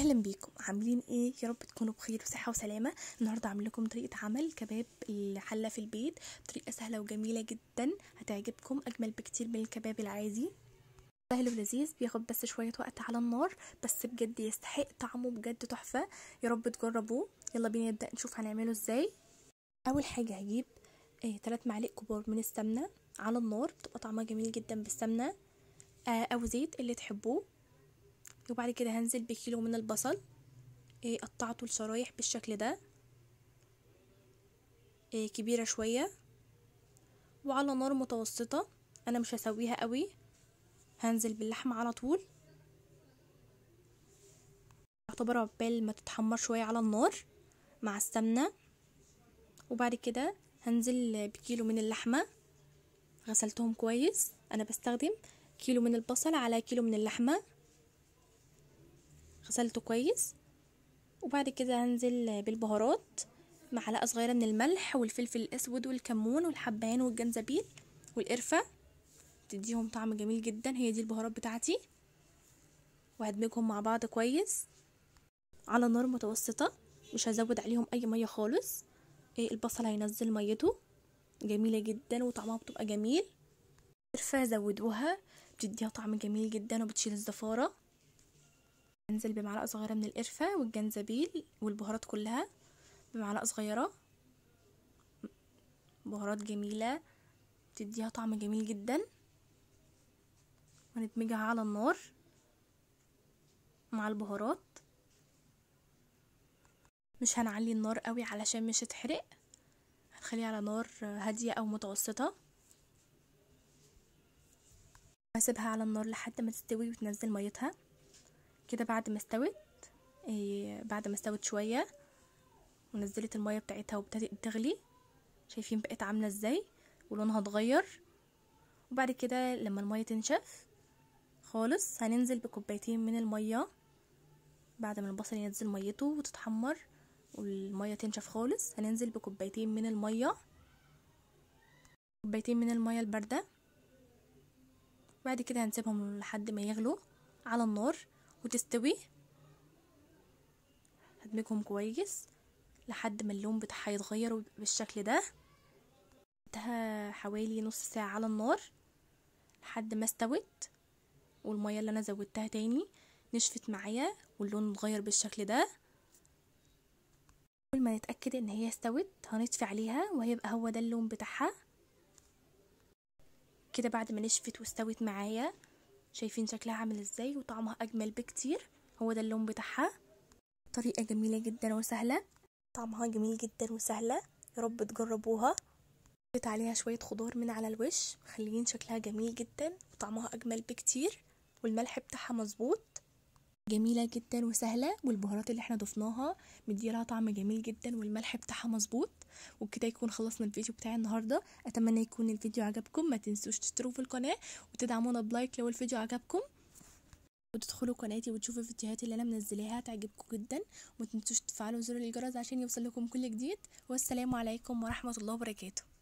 اهلا بيكم عاملين ايه يا رب تكونوا بخير وصحه وسلامه النهارده عامل لكم طريقه عمل كباب الحله في البيت طريقه سهله وجميله جدا هتعجبكم اجمل بكتير من الكباب العادي سهل ولذيذ بياخد بس شويه وقت على النار بس بجد يستحق طعمه بجد تحفه يا رب تجربوه يلا بينا نبدا نشوف هنعمله ازاي اول حاجه هجيب ايه 3 معالق كبار من السمنه على النار بتبقى طعمها جميل جدا بالسمنه آه او زيت اللي تحبوه وبعد كده هنزل بكيلو من البصل إيه قطعته لشرايح بالشكل ده إيه كبيرة شوية وعلى نار متوسطة انا مش هسويها قوي هنزل باللحمة على طول اعتبر عقبال ما تتحمر شوية على النار مع السمنة وبعد كده هنزل بكيلو من اللحمة غسلتهم كويس انا بستخدم كيلو من البصل على كيلو من اللحمه غسلته كويس وبعد كده هنزل بالبهارات معلقه صغيره من الملح والفلفل الاسود والكمون والحبهان والجنزبيل والقرفه تديهم طعم جميل جدا هي دي البهارات بتاعتي وهدمجهم مع بعض كويس على نار متوسطه مش هزود عليهم اي ميه خالص إيه البصل هينزل ميته جميله جدا وطعمها بتبقى جميل القرفه زودوها بتديها طعم جميل جدا وبتشيل الزفاره انزل بمعلقه صغيره من القرفه والجنزبيل والبهارات كلها بمعلقه صغيره بهارات جميله بتديها طعم جميل جدا وندمجها على النار مع البهارات مش هنعلي النار قوي علشان مش تتحرق هنخليها على نار هاديه او متوسطه هسيبها على النار لحد ما تستوي وتنزل ميتها كده بعد ما استوت إيه بعد ما استوت شويه ونزلت الميه بتاعتها وابتدت تغلي شايفين بقت عامله ازاي ولونها اتغير وبعد كده لما الميه تنشف خالص هننزل بكوبايتين من الميه بعد ما البصل ينزل ميته وتتحمر والميه تنشف خالص هننزل بكوبايتين من الميه كوبايتين من الميه البارده بعد كده هنسيبهم لحد ما يغلوا على النار وتستوي هدمجهم كويس لحد ما اللون بتاعها يتغير بالشكل ده انتهى حوالي نص ساعة على النار لحد ما استوت والمية اللي انا زودتها تاني نشفت معايا واللون اتغير بالشكل ده اول ما نتأكد ان هي استوت هنطفي عليها وهيبقى هو ده اللون بتاعها كده بعد ما نشفت واستوت معايا شايفين شكلها عامل ازاي وطعمها اجمل بكتير هو ده اللون بتاعها طريقه جميله جدا وسهله طعمها جميل جدا وسهله يا رب تجربوها حطيت عليها شويه خضار من على الوش مخليين شكلها جميل جدا وطعمها اجمل بكتير والملح بتاعها مظبوط جميله جدا وسهله والبهارات اللي احنا ضفناها مديلها طعم جميل جدا والملح بتاعها مظبوط وبكده يكون خلصنا الفيديو بتاعي النهارده اتمنى يكون الفيديو عجبكم ما تنسوش تشتركوا في القناه وتدعمونا بلايك لو الفيديو عجبكم وتدخلوا قناتي وتشوفوا الفيديوهات اللي انا منزلاها تعجبكم جدا وما تنسوش تفعلوا زر الجرس عشان يوصل لكم كل جديد والسلام عليكم ورحمه الله وبركاته